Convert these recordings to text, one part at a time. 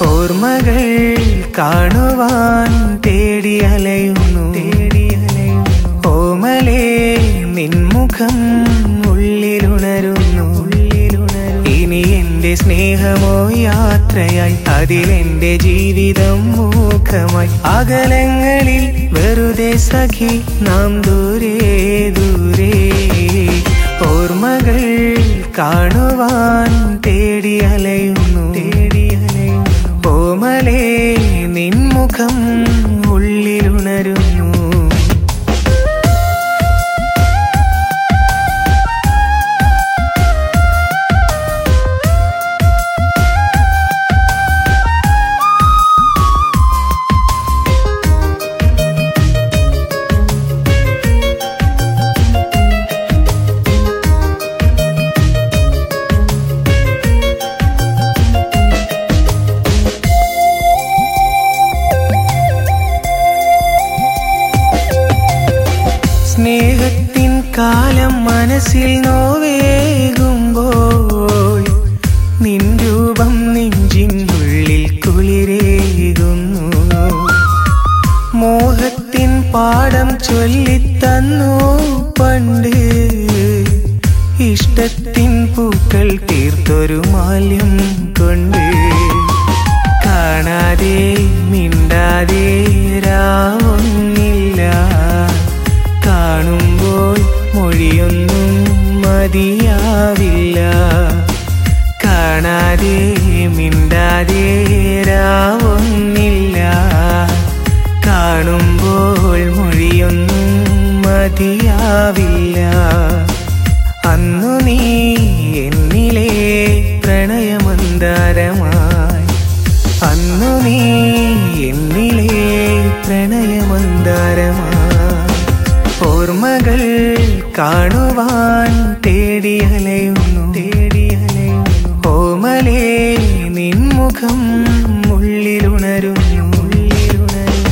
ഓർമ്മകൾ കാണുവാൻ തേടി അലയുന്നു തേടി അലയുന്നു ഓമലേ നിൻമുഖം ഉള്ളിലുണരുന്നു ഉള്ളിലുണരുന്നു ഇനി എന്റെ സ്നേഹമോ യാത്രയായി അതിലെന്റെ ജീവിതം മൂഖമായി അകലങ്ങളിൽ വെറുതെ സഖി നാം ദൂരെ ദൂരെ ഓർമ്മകൾ കാണുവാൻ തേടി അലയുന്നു തേടി അലയുന്നു ഓമലേ നിൻമുഖം ഉള്ളിലുണരുന്നു സ്നേഹത്തിൻ കാലം മനസ്സിൽ നോവേകുമ്പോൾ നിൻ രൂപം നെഞ്ചിനുള്ളിൽ കുളിരേകുന്നു മോഹത്തിൻ പാഠം ചൊല്ലിത്തന്നു പണ്ട് ഇഷ്ടത്തിൻ പൂക്കൾ തീർത്തൊരു മാല്യം കൊണ്ട് കാണാതെ മിണ്ടാതെ രാവൊന്നില്ല കാണുമ്പോൾ മൊഴിയൊന്നും മതിയാവില്ല കാണാതെ മിണ്ടാതെ രാവൊന്നില്ല കാണുമ്പോൾ മൊഴിയൊന്നും മതിയാവില്ല അന്നു നീ എന്നിലെ പ്രണയമന്താരമായി അന്നു നീ എന്നിലെ പ്രണയമന്താരമായി ഓർമ്മകൾ കാണുവാൻ തേടി അലയുന്നു തേടി അലയുന്നു ഓമലേ നിൻമുഖം ഉള്ളിലുണരുന്നു ഉള്ളിലുണരുന്നു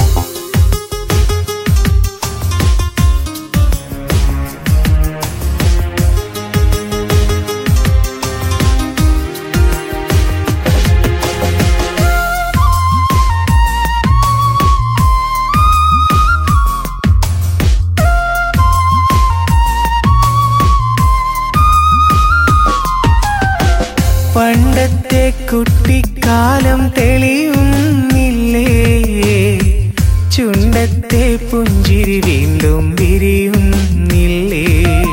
പണ്ടത്തെ കുട്ടിക്കാലം തെളിയുന്നില്ലേ ചുണ്ടത്തെ പുഞ്ചിരി വീണ്ടും വിരിയുന്നില്ലേ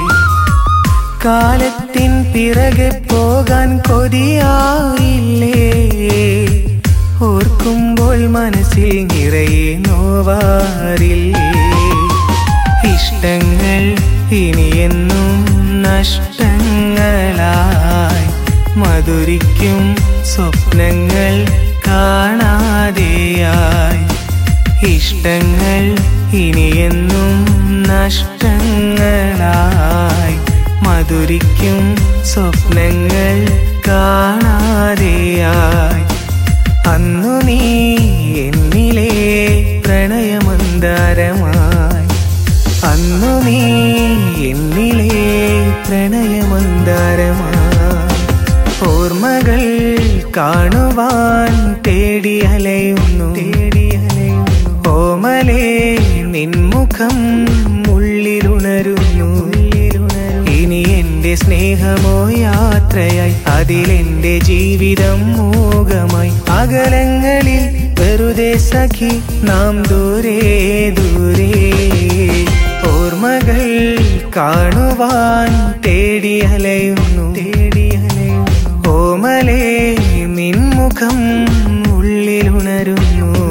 കാലത്തിൻ പിറകെ പോകാൻ കൊതിയായില്ലേ ഓർക്കുമ്പോൾ മനസ്സിൽ നിറയെ നോവാറില്ലേ ഇഷ്ടങ്ങൾ ഇനിയെന്നും നഷ്ടങ്ങളായി മധുരിക്കും സ്വപ്നങ്ങൾ കാണാതെയായി ഇഷ്ടങ്ങൾ ഇനിയെന്നും നഷ്ടങ്ങളായി മധുരിക്കും സ്വപ്നങ്ങൾ കാണാതെയായി അന്നു നീ എന്നിലെ പ്രണയമന്താരമായി അന്നു നീ എന്നിലെ പ്രണയമന്താരമായി ഓർമ്മകൾ കാണുവാൻ തേടി അലയുന്നു തേടി അലയുന്നു ഓമലേ നിൻമുഖം ഉള്ളിലുണരുന്നു ഉള്ളിലുണരുന്നു ഇനി എന്റെ സ്നേഹമോ യാത്രയായി അതിലെന്റെ ജീവിതം മൂകമായി അകലങ്ങളിൽ വെറുതെ സഖി നാം ദൂരെ ദൂരെ ഓർമ്മകൾ കാണുവാൻ തേടി അലയുന്നു തേടി അലയുന്നു ഓമലേ നിൻമുഖം ഉള്ളിലുണരുന്നു